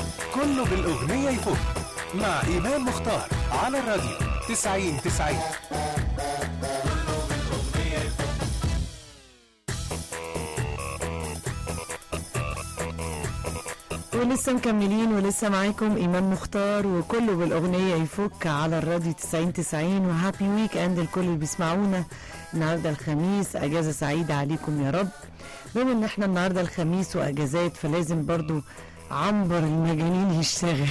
كله بالأغنية يفوت مع إيمان مختار على الراديو 90 90 ولسه مكملين ولسه معاكم ايمان مختار وكله بالاغنيه يفك على الراديو 90 90 وهابي ويك اند الكل اللي بيسمعونا النهارده الخميس اجازه سعيده عليكم يا رب بما ان احنا النهارده الخميس واجازات فلازم برضو عنبر المجانين يشتغل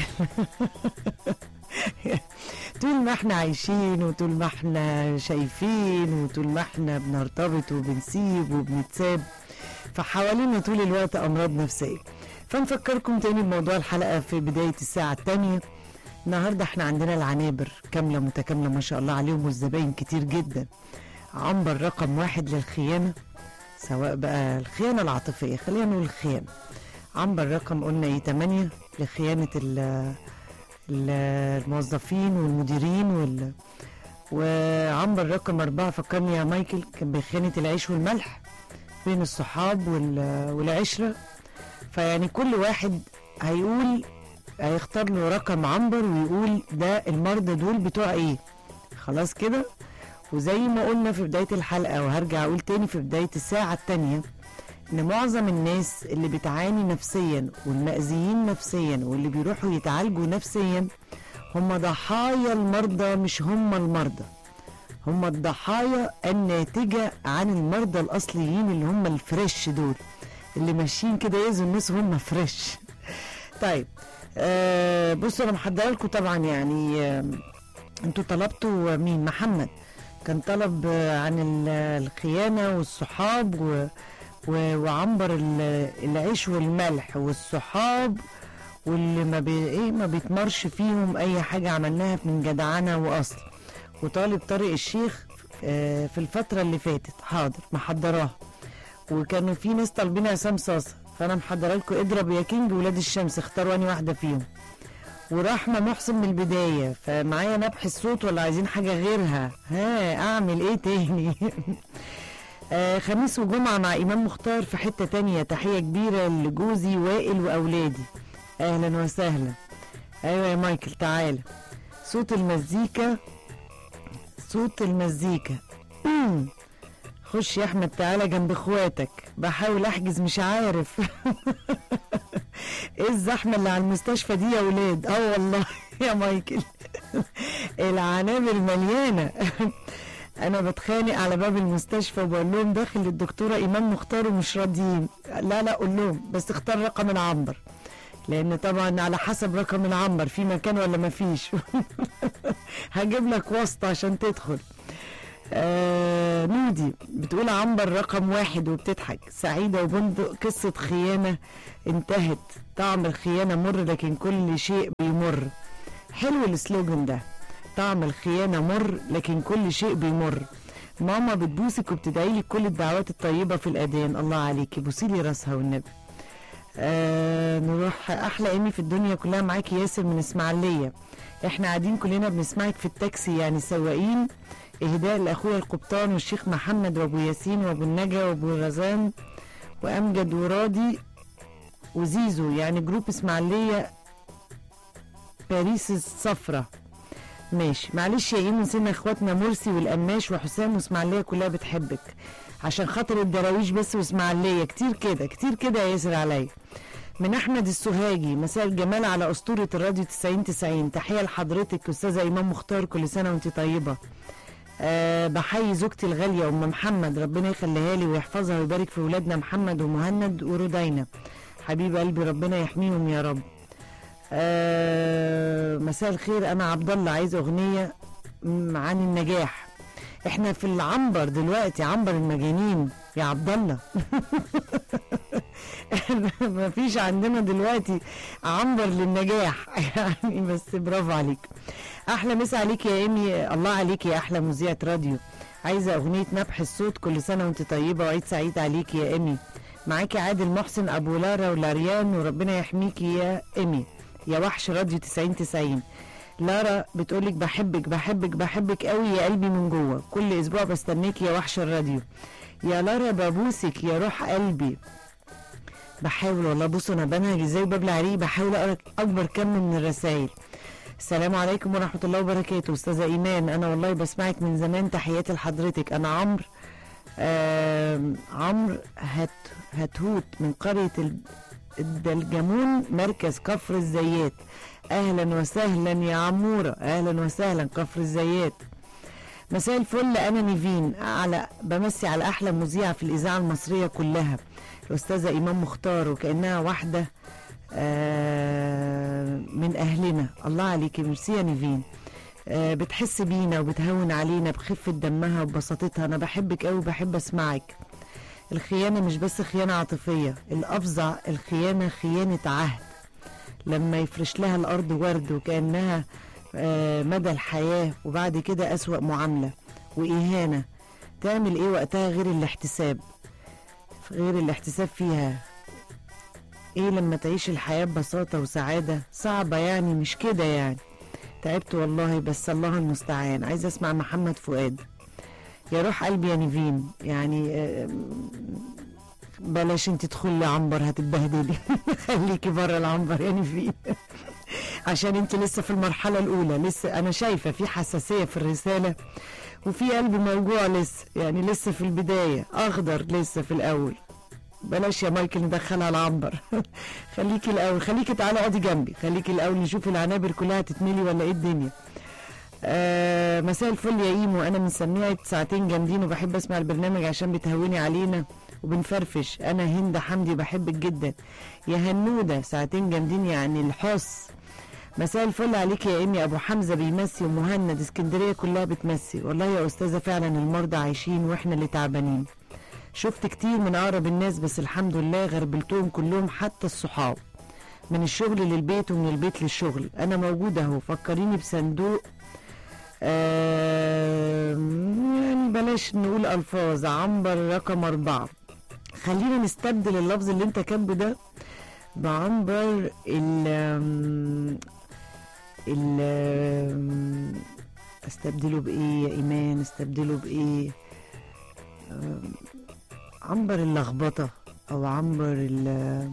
طول ما احنا عايشين وطول ما احنا شايفين وطول ما احنا بنرتبط وبنسيب وبنتساب فحوالينا طول الوقت امراض نفسيه فنفكركم تاني بموضوع الحلقه في بدايه الساعه الثانيه النهارده احنا عندنا العنابر كامله متكامله ما شاء الله عليهم والزباين كتير جدا عنبر رقم واحد للخيانه سواء بقى الخيانه العاطفيه خلينا نقول الخيانه عنبر رقم قلنا ايه 8 لخيانه ال- ال- الموظفين والمديرين وال وعنبر رقم أربعة فكرني يا مايكل كان بخيانة العيش والملح بين الصحاب وال- والعشرة فيعني كل واحد هيقول هيختار له رقم عنبر ويقول ده المرضى دول بتوع ايه خلاص كده وزي ما قلنا في بداية الحلقة وهرجع أقول تاني في بداية الساعة التانية إن معظم الناس اللي بتعاني نفسيا والمأذيين نفسيا واللي بيروحوا يتعالجوا نفسيا هم ضحايا المرضى مش هم المرضى هم الضحايا الناتجة عن المرضى الأصليين اللي هم الفريش دول اللي ماشيين كده يأذوا الناس وهم فريش طيب آه بصوا انا محضره لكم طبعا يعني آه انتوا طلبتوا مين محمد كان طلب آه، عن ال- الخيانه والصحاب و و- وعنبر ال- العيش والملح والصحاب واللي ما بي ايه ما بيتمرش فيهم اي حاجه عملناها من جدعنه واصل وطالب طارق الشيخ آه، في الفتره اللي فاتت حاضر محضراها وكانوا في ناس طالبين عصام صاصه فانا محضره لكم اضرب يا كينج ولاد الشمس اختاروا اني واحده فيهم ورحمه محسن من البدايه فمعايا نبح الصوت ولا عايزين حاجه غيرها ها اعمل ايه تاني آه خميس وجمعه مع امام مختار في حته تانية تحيه كبيره لجوزي وائل واولادي اهلا وسهلا ايوه يا مايكل تعالى صوت المزيكا صوت المزيكا خش يا احمد تعالى جنب اخواتك بحاول احجز مش عارف ايه الزحمه اللي على المستشفى دي يا ولاد اه والله يا مايكل العنابر مليانه انا بتخانق على باب المستشفى وبقول لهم داخل الدكتوره ايمان مختار ومش راضيين لا لا قول لهم بس اختار رقم العنبر لان طبعا على حسب رقم العنبر في مكان ولا ما فيش هجيب لك واسطه عشان تدخل آه نودي بتقول عنبر رقم واحد وبتضحك سعيدة وبندق قصة خيانة انتهت طعم الخيانة مر لكن كل شيء بيمر حلو السلوجن ده طعم الخيانة مر لكن كل شيء بيمر ماما بتبوسك وبتدعي لك كل الدعوات الطيبة في الأذان الله عليكي بوسي لي راسها والنبي آه نروح احلى ايمي في الدنيا كلها معاكي ياسر من اسماعيليه احنا قاعدين كلنا بنسمعك في التاكسي يعني سواقين اهداء لاخويا القبطان والشيخ محمد وابو ياسين وابو النجا وابو رزان وامجد وراضي وزيزو يعني جروب اسماعيليه باريس الصفرة ماشي معلش يا ايمن نسينا اخواتنا مرسي والقماش وحسام واسماعيليه كلها بتحبك عشان خاطر الدراويش بس واسماعيليه كتير كده كتير كده يا ياسر عليا من احمد السوهاجي مساء الجمال على اسطوره الراديو 90 90 تحيه لحضرتك استاذه ايمان مختار كل سنه وانت طيبه أه بحيي زوجتي الغاليه ام محمد ربنا يخليها لي ويحفظها ويبارك في ولادنا محمد ومهند ورودينا حبيب قلبي ربنا يحميهم يا رب أه مساء الخير انا عبد الله عايز اغنيه م- عن النجاح احنا في العنبر دلوقتي عنبر المجانين يا عبد الله ما فيش عندنا دلوقتي عنبر للنجاح يعني بس برافو عليك احلى مسا عليك يا ايمي الله عليك يا احلى مذيعه راديو عايزه اغنيه نبح الصوت كل سنه وانت طيبه وعيد سعيد عليك يا ايمي معاكي عادل محسن ابو لارا ولاريان وربنا يحميكي يا ايمي يا وحش راديو 90 90 لارا بتقولك بحبك بحبك بحبك قوي يا قلبي من جوه كل اسبوع بستناك يا وحش الراديو يا لارا ببوسك يا روح قلبي بحاول والله بصوا انا بنهج ازاي وببلع ريقي بحاول اقرا اكبر كم من الرسائل السلام عليكم ورحمة الله وبركاته أستاذة إيمان أنا والله بسمعك من زمان تحياتي لحضرتك أنا عمرو آم، عمرو هت هتهوت من قرية ال- الدلجمون مركز كفر الزيات أهلا وسهلا يا عمورة أهلا وسهلا كفر الزيات مساء الفل أنا نيفين على بمسي على أحلى مذيعة في الإذاعة المصرية كلها الأستاذة إمام مختار وكأنها واحدة آه، من أهلنا الله عليكي ميرسي يا نيفين آه، بتحس بينا وبتهون علينا بخفة دمها وبساطتها أنا بحبك أوي وبحب أسمعك الخيانة مش بس خيانة عاطفية الأفظع الخيانة خيانة عهد لما يفرش لها الأرض ورد وكأنها آه، مدى الحياة وبعد كده أسوأ معاملة وإهانة تعمل إيه وقتها غير الاحتساب غير الاحتساب فيها ايه لما تعيش الحياة ببساطة وسعادة صعبة يعني مش كده يعني تعبت والله بس الله المستعان عايزة اسمع محمد فؤاد يا روح قلبي يا نيفين يعني آه، بلاش انت تدخلي عنبر هتتبهدلي خليكي بره العنبر يا نيفين عشان انت لسه في المرحلة الأولى لسه أنا شايفة في حساسية في الرسالة وفي قلب موجوع لسه يعني لسه في البداية أخضر لسه في الأول بلاش يا مايكل ندخلها العنبر خليكي الاول خليكي تعالي اقعدي جنبي خليكي الاول نشوف العنابر كلها تتملي ولا ايه الدنيا آه مساء الفل يا ايمو انا من سميعة ساعتين جامدين وبحب اسمع البرنامج عشان بتهوني علينا وبنفرفش انا هند حمدي بحبك جدا يا هنودة ساعتين جامدين يعني الحس مساء الفل عليك يا امي ابو حمزه بيمسي ومهند اسكندريه كلها بتمسي والله يا استاذه فعلا المرضى عايشين واحنا اللي تعبانين شفت كتير من اقرب الناس بس الحمد لله غربلتهم كلهم حتى الصحاب من الشغل للبيت ومن البيت للشغل انا موجوده اهو فكريني بصندوق آم، يعني بلاش نقول الفاظ عنبر رقم اربعة خلينا نستبدل اللفظ اللي انت كاتبه ده بعنبر ال آم، ال آم، استبدله بايه يا ايمان استبدله بايه آم، عنبر اللخبطة أو عنبر ال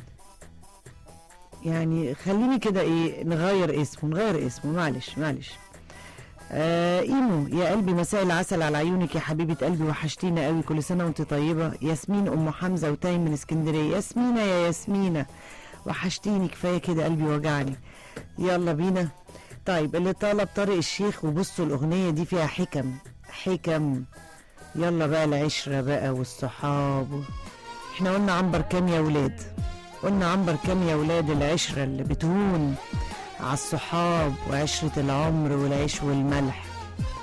يعني خليني كده ايه نغير اسمه نغير اسمه معلش معلش آه ايمو يا قلبي مساء العسل على عيونك يا حبيبه قلبي وحشتينا قوي كل سنه وانت طيبه ياسمين ام حمزه وتايم من اسكندريه ياسمينه يا ياسمينه وحشتيني كفايه كده قلبي وجعني يلا بينا طيب اللي طلب طارق الشيخ وبصوا الاغنيه دي فيها حكم حكم يلا بقى العشرة بقى والصحاب احنا قلنا عنبر كام يا ولاد قلنا عنبر كام يا ولاد العشرة اللي بتهون على الصحاب وعشرة العمر والعيش والملح